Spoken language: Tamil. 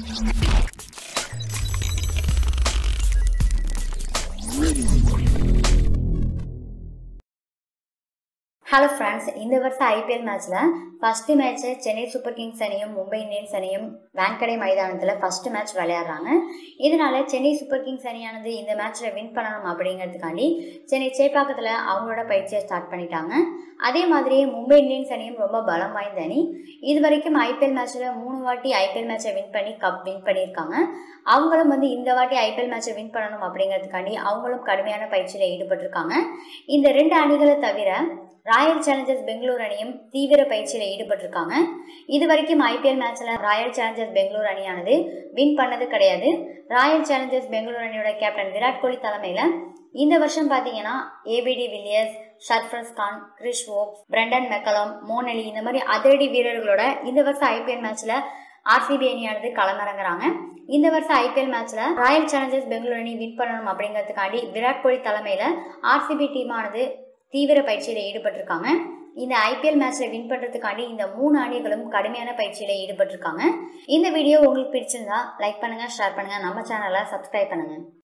ஹலோ ஃப்ரெண்ட்ஸ் இந்த வருஷம் ஐபிஎல் மேட்ச்சில் first match Chennai Super Kings அணியும் மும்பை இந்தியன்ஸ் அணியும் வான்கடை மைதானத்தில் ஃபஸ்ட்டு மேட்ச் விளையாடுறாங்க இதனால சென்னை சூப்பர் கிங்ஸ் அணியானது இந்த மேட்ச்சில் வின் பண்ணணும் அப்படிங்கிறதுக்காண்டி சென்னை சேப்பாக்கத்தில் அவங்களோட பயிற்சியை ஸ்டார்ட் பண்ணிட்டாங்க அதே மாதிரி மும்பை இந்தியன்ஸ் அணியும் ரொம்ப பலம் வாய்ந்த அணி இது வரைக்கும் ஐபிஎல் மேட்ச்சில் மூணு வாட்டி ஐபிஎல் மேட்சை வின் பண்ணி கப் வின் பண்ணியிருக்காங்க அவங்களும் வந்து இந்த வாட்டி ஐபிஎல் மேட்சை வின் பண்ணணும் அப்படிங்கிறதுக்காண்டி அவங்களும் கடுமையான பயிற்சியில் ஈடுபட்டிருக்காங்க இந்த ரெண்டு அணிகளை தவிர ராயல் சேலஞ்சர்ஸ் பெங்களூர் அணியும் தீவிர பயிற்சியில் ஈடுபட்டிருக்காங்க இது வரைக்கும் ஐபிஎல் மேட்ச்ல ராயல் சேலஞ்சர்ஸ் பெங்களூர் அணியானது வின் பண்ணது கிடையாது ராயல் சேலஞ்சர்ஸ் பெங்களூர் அணியோட கேப்டன் விராட் கோலி தலைமையில இந்த வருஷம் பார்த்தீங்கன்னா AB de Villiers Sarfaraz Khan Chris Woakes Brendon McCullum Moeen Ali இந்த மாதிரி அதிரடி வீரர்களோட இந்த வருஷம் ஐபிஎல் மேட்ச்ல ஆர்சிபி அணியானது களமிறங்குறாங்க இந்த வருஷம் ஐபிஎல் மேட்ச்ல ராயல் சேலஞ்சர்ஸ் பெங்களூர் அணி வின் பண்ணணும் அப்படிங்கிறதுக்காண்டி விராட் கோலி தலைமையில ஆர்சிபி டீமானது தீவிர பயிற்சியில் ஈடுபட்டிருக்காங்க இந்த ஐபிஎல் மேட்ச்ல வின் பண்றதுக்காண்டி இந்த மூணு அணிகளும் கடுமையான பயிற்சியில ஈடுபட்டிருக்காங்க இந்த வீடியோ உங்களுக்கு பிடிச்சிருந்தா லைக் பண்ணுங்க ஷேர் பண்ணுங்க நம்ம சேனலை சப்ஸ்கிரைப் பண்ணுங்க